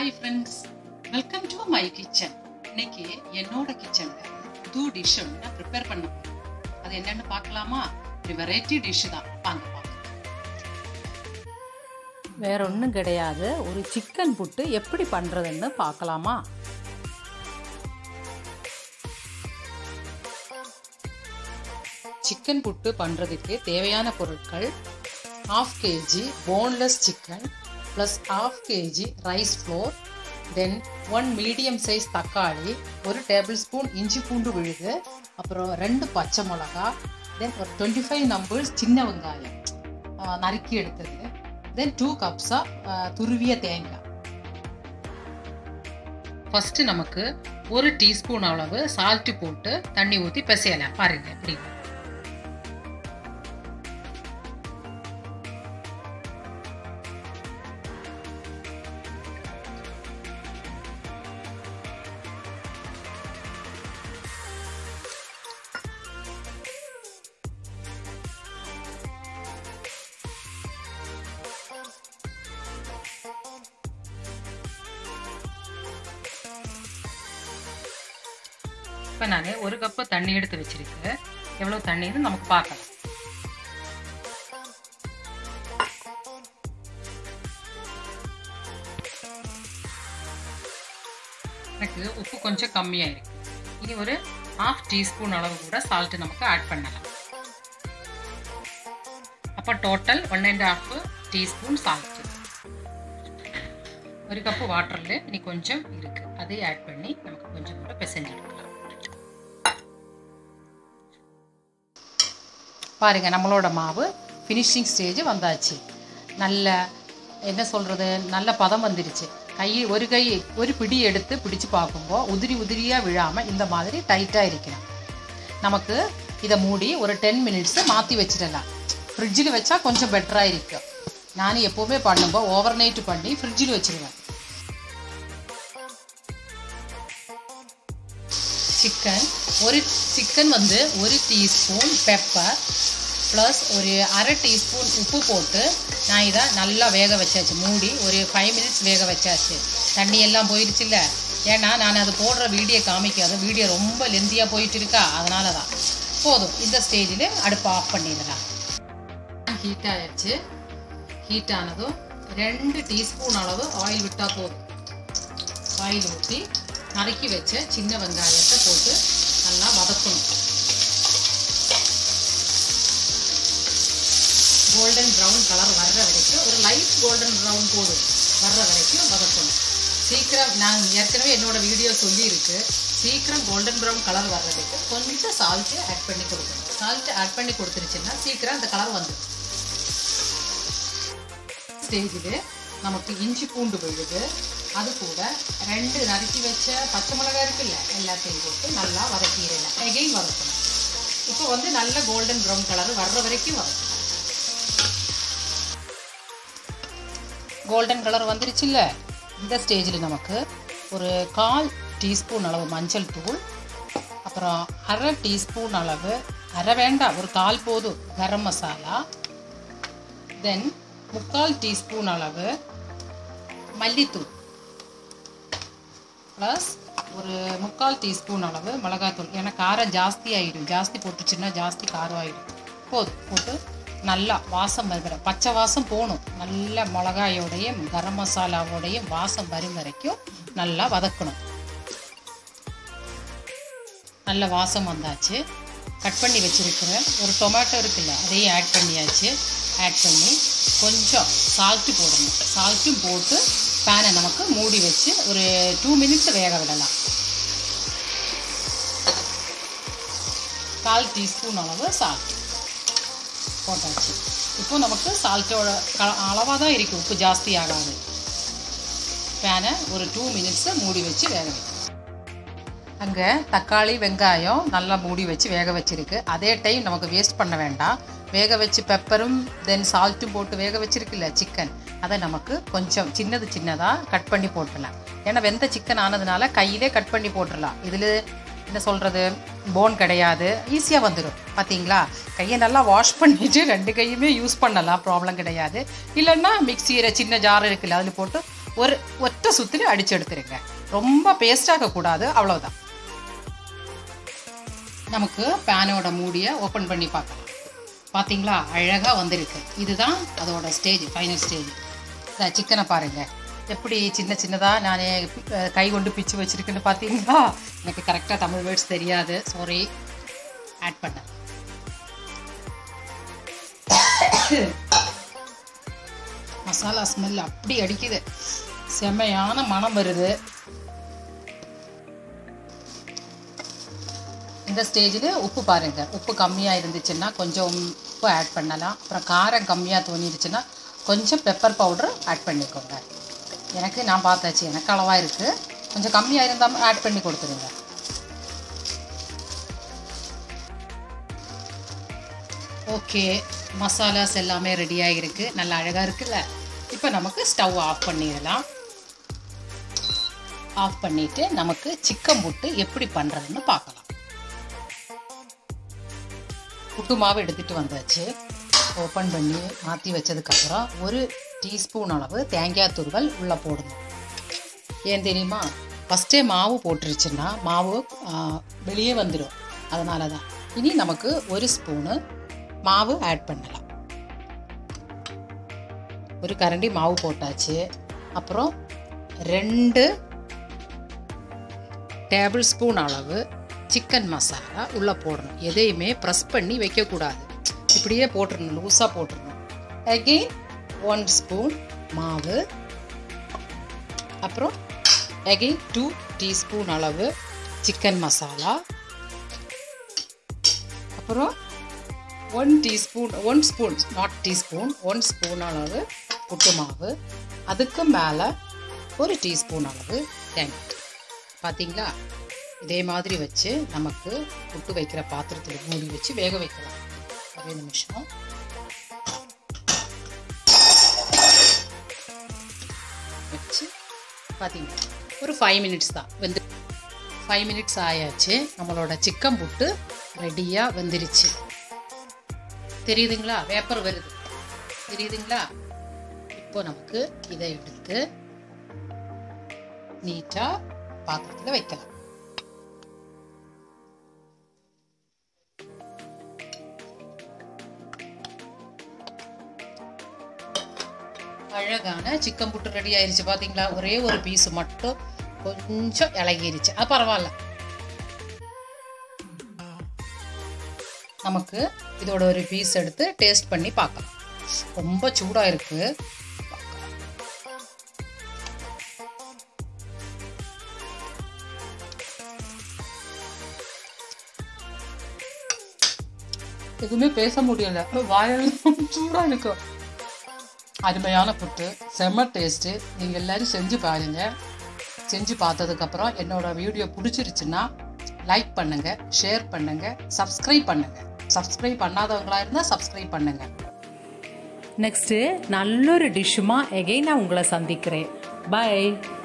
hi friends welcome to my kitchen இன்னைக்கு என்னோட கிச்சன்ல புது டிஷ் ஒன்று நான் ப்ரிப்பேர் பண்ண போறேன் அது என்னன்னு பார்க்கலாமா ஒரு வெரைட்டி டிஷ் தான் வாங்க பார்க்கலாம் வேற ஒன்றும் கிடையாது ஒரு சிக்கன் புட்டு எப்படி பண்ணுறதுன்னு பார்க்கலாமா சிக்கன் புட்டு பண்ணுறதுக்கு தேவையான பொருட்கள் half KG boneless chicken plus half KG rice flour then one medium size தக்காளி ஒரு டேபிள் ஸ்பூன் இஞ்சி பூண்டு விழுது அப்புறம் ரெண்டு பச்சை மிளகா தென் ஒரு டுவெண்ட்டி ஃபைவ் நம்பர்ஸ் சின்ன வெங்காயம் ஆஹ் நறுக்கி எடுத்தது தென் டூ கப்ஸாக துருவிய தேங்காய் ஃபஸ்ட்டு நமக்கு ஒரு டீஸ்பூன் அளவு சால்ட்டு போட்டு தண்ணி ஊற்றி பிசையலாம் பாருங்க எப்படி இப்போ நான் ஒரு கப்பு தண்ணி எடுத்து வச்சிருக்கேன் எவ்வளோ தண்ணின்னு நமக்கு பார்க்கலாம் எனக்கு உப்பு கொஞ்சம் கம்மியாக இருக்கு இனி ஒரு ஹாஃப் டீஸ்பூன் அளவு கூட சால்ட்டு நமக்கு ஆட் பண்ணலாம் அப்போ total one and half teaspoon salt ஒரு கப்பு வாட்டரில் இனி கொஞ்சம் இருக்கு அதை ஆட் பண்ணி நமக்கு கொஞ்சம் கூட பிசைஞ்சு எடுக்கலாம் பாருங்க நம்மளோட மாவு ஃபினிஷிங் ஸ்டேஜ் வந்தாச்சு நல்ல என்ன சொல்கிறது நல்ல பதம் வந்துருச்சு கை ஒரு கை ஒரு பிடி எடுத்து பிடிச்சு பார்க்கும்போது உதிரி உதிரியாக விழாமல் இந்த மாதிரி டைட்டாக இருக்கணும் நமக்கு இதை மூடி ஒரு டென் மினிட்ஸ் மாற்றி வச்சிடலாம் ஃப்ரிட்ஜில் வச்சா கொஞ்சம் பெட்டராக இருக்கும் நான் எப்போவுமே பண்ணும்போது ஓவர் நைட் பண்ணி ஃப்ரிட்ஜில் வச்சிருவேன் சிக்கன் ஒரு சிக்கன் வந்து ஒரு டீஸ்பூன் பெப்பர் ப்ளஸ் ஒரு அரை டீஸ்பூன் உப்பு போட்டு நான் இதை நல்லா வேக வச்சாச்சு மூடி ஒரு ஃபைவ் மினிட்ஸ் வேக வச்சாச்சு தண்ணி எல்லாம் போயிடுச்சுல்ல ஏன்னா நான் அது போடுற வீடியோ காமிக்காது வீடியோ ரொம்ப லெந்தியாக போயிட்டு இருக்கா அதனால தான் போதும் இந்த ஸ்டேஜில் அடுப்பு ஆஃப் பண்ணிடலாம் ஹீட் ஆயிடுச்சு ஹீட் ஆனதும் ரெண்டு டீஸ்பூன் அளவு ஆயில் விட்டால் போதும் ஆயில் ஊற்றி நறுக்கி வச்ச சின்ன வெங்காயத்தை போட்டு நல்லா வதக்கணும் கோல்டன் ப்ரௌன் கலர் வர்ற வரைக்கும் ஒரு லைட் கோல்டன் ப்ரௌன் போதும் வர்ற வரைக்கும் வதக்கணும் சீக்கிரம் நான் ஏற்கனவே என்னோட வீடியோ சொல்லியிருக்கு சீக்கிரம் கோல்டன் ப்ரௌன் கலர் வர்றதுக்கு கொஞ்சம் சால்ட்டு ஆட் பண்ணி கொடுக்கணும் சால்ட்டு ஆட் பண்ணி கொடுத்துருச்சுன்னா சீக்கிரம் அந்த கலர் வந்துடும் ஸ்டேஜில் நமக்கு இஞ்சி பூண்டு விழுது அது கூட ரெண்டு நறுக்கி வச்ச பச்சை மிளகாய் இருக்குல்ல எல்லாத்தையும் போட்டு நல்லா வதக்கிடலாம் எகைன் வதக்கணும் இப்போ வந்து நல்ல கோல்டன் ப்ரௌன் கலர் வர்ற வரைக்கும் வதக்கணும் கோல்டன் கலர் வந்துருச்சுல்ல இந்த ஸ்டேஜில் நமக்கு ஒரு கால் டீஸ்பூன் அளவு மஞ்சள் தூள் அப்புறம் அரை டீஸ்பூன் அளவு அரை வேண்டாம் ஒரு கால் போதும் கரம் மசாலா தென் முக்கால் டீஸ்பூன் அளவு மல்லித்தூள் ப்ளஸ் ஒரு முக்கால் டீஸ்பூன் அளவு மிளகாத்தூள் ஏன்னா காரம் ஜாஸ்தி ஆகிடும் ஜாஸ்தி போட்டுச்சுன்னா ஜாஸ்தி காரம் ஆகிடும் போதும் போட்டு நல்லா வாசம் வருகிற பச்சை வாசம் போகணும் நல்ல மிளகாயோடையும் கரம் மசாலாவோடையும் வாசம் வரும் வரைக்கும் நல்லா வதக்கணும் நல்ல வாசம் வந்தாச்சு கட் பண்ணி வச்சுருக்கிற ஒரு டொமேட்டோ இருக்குல்ல அதையும் ஆட் பண்ணியாச்சு ஆட் பண்ணி கொஞ்சம் சால்ட்டு போடணும் சால்ட்டும் போட்டு பேனை நமக்கு மூடி வச்சு ஒரு டூ மினிட்ஸ் வேக விடலாம் கால் டீஸ்பூன் அளவு சால்ட் போட்டாச்சு இப்போ நமக்கு சால்ட்டோட அளவாக தான் இருக்குது உப்பு ஜாஸ்தி ஆகாது பேனை ஒரு டூ மினிட்ஸை மூடி வச்சு வேக வைக்கணும் அங்கே தக்காளி வெங்காயம் நல்லா மூடி வச்சு வேக வச்சிருக்கு அதே டைம் நமக்கு வேஸ்ட் பண்ண வேண்டாம் வேக வச்சு பெப்பரும் தென் சால்ட்டும் போட்டு வேக வச்சிருக்குல்ல சிக்கன் அதை நமக்கு கொஞ்சம் சின்னது சின்னதாக கட் பண்ணி போட்டுடலாம் ஏன்னா வெந்த சிக்கன் ஆனதுனால கையிலே கட் பண்ணி போட்டுடலாம் இதில் என்ன சொல்கிறது போன் கிடையாது ஈஸியாக வந்துடும் பார்த்தீங்களா கையை நல்லா வாஷ் பண்ணிவிட்டு ரெண்டு கையுமே யூஸ் பண்ணலாம் ப்ராப்ளம் கிடையாது இல்லைன்னா மிக்சியில் சின்ன ஜார் இருக்குல்ல அதில் போட்டு ஒரு ஒற்றை சுத்தில் அடிச்சு எடுத்துருங்க ரொம்ப பேஸ்டாக கூடாது அவ்வளோதான் நமக்கு பேனோட மூடியை ஓப்பன் பண்ணி பார்க்கலாம் பார்த்தீங்களா அழகாக வந்திருக்கு இதுதான் அதோட ஸ்டேஜ் ஃபைனல் ஸ்டேஜ் சிக்கனை பாருங்க எப்படி சின்ன சின்னதாக நான் கை கொண்டு பிச்சு வச்சிருக்கேன்னு பார்த்தீங்களா எனக்கு கரெக்டாக தமிழ் வேர்ட்ஸ் தெரியாது சாரி ஆட் பண்ணேன் மசாலா ஸ்மெல் அப்படி அடிக்குது செம்மையான மனம் வருது இந்த ஸ்டேஜில் உப்பு பாருங்க உப்பு கம்மியாக இருந்துச்சுன்னா கொஞ்சம் உப்பு ஆட் பண்ணலாம் அப்புறம் காரம் கம்மியாக தோணிருச்சுன்னா கொஞ்சம் பெப்பர் பவுடர் ஆட் பண்ணிக்கோங்க எனக்கு நான் பார்த்தாச்சு எனக்கு அளவாக இருக்குது கொஞ்சம் கம்மியாக இருந்தால் ஆட் பண்ணி கொடுத்துருங்க ஓகே மசாலாஸ் எல்லாமே ரெடியாக இருக்குது நல்லா அழகாக இருக்குல்ல இப்போ நமக்கு ஸ்டவ் ஆஃப் பண்ணிடலாம் ஆஃப் பண்ணிவிட்டு நமக்கு சிக்கன் புட்டு எப்படி பண்ணுறதுன்னு பார்க்கலாம் புட்டு மாவு எடுத்துகிட்டு வந்தாச்சு ஓப்பன் பண்ணி மாற்றி வச்சதுக்கப்புறம் ஒரு டீஸ்பூன் அளவு தேங்காய் துருவல் உள்ளே போடணும் ஏன் தெரியுமா ஃபஸ்ட்டே மாவு போட்டுருச்சுன்னா மாவு வெளியே வந்துடும் அதனால தான் இனி நமக்கு ஒரு ஸ்பூனு மாவு ஆட் பண்ணலாம் ஒரு கரண்டி மாவு போட்டாச்சு அப்புறம் ரெண்டு டேபிள் ஸ்பூன் அளவு சிக்கன் மசாலா உள்ளே போடணும் எதையுமே ப்ரெஸ் பண்ணி வைக்கக்கூடாது இப்படியே போட்டுடணும் லூஸாக போட்டுடணும் அகெயின் ஒன் ஸ்பூன் மாவு அப்புறம் அகெயின் டூ டீஸ்பூன் அளவு சிக்கன் மசாலா அப்புறம் one teaspoon one spoon not teaspoon one spoon அளவு புட்டு மாவு அதுக்கு மேலே ஒரு டீஸ்பூன் அளவு தேங்காய் பார்த்தீங்களா இதே மாதிரி வச்சு நமக்கு புட்டு வைக்கிற பாத்திரத்தில் மூடி வச்சு வேக வைக்கலாம் ஒரே நிமிஷம் வச்சு பார்த்தீங்களா ஒரு ஃபைவ் மினிட்ஸ் தான் வெந்து ஃபைவ் மினிட்ஸ் ஆயாச்சு நம்மளோட சிக்கன் புட்டு ரெடியாக வெந்துருச்சு தெரியுதுங்களா வேப்பர் வருது தெரியுதுங்களா இப்போ நமக்கு இதை எடுத்து நீட்டாக பாத்திரத்தில் வைக்கலாம் அழகான சிக்கன் புட்டு ரெடி ஆயிருச்சு பாத்தீங்களா ஒரே ஒரு பீஸ் மட்டும் கொஞ்சம் இலகிருச்சு அது பரவாயில்ல நமக்கு இதோட ஒரு பீஸ் எடுத்து டேஸ்ட் பண்ணி பார்க்கலாம் ரொம்ப சூடா இருக்கு எதுவுமே பேச முடியல வாயெல்லாம் சூடா இருக்கு அருமையான புட்டு செம்ம டேஸ்ட்டு நீங்கள் எல்லாரும் செஞ்சு பாருங்க செஞ்சு பார்த்ததுக்கப்புறம் என்னோட வீடியோ பிடிச்சிருச்சுன்னா லைக் பண்ணுங்க ஷேர் பண்ணுங்க சப்ஸ்கிரைப் பண்ணுங்க சப்ஸ்கிரைப் பண்ணாதவங்களா இருந்தால் சப்ஸ்கிரைப் பண்ணுங்க நெக்ஸ்ட்டு நல்லொரு டிஷ்ஷுமா எகெயின் நான் உங்களை சந்திக்கிறேன் பை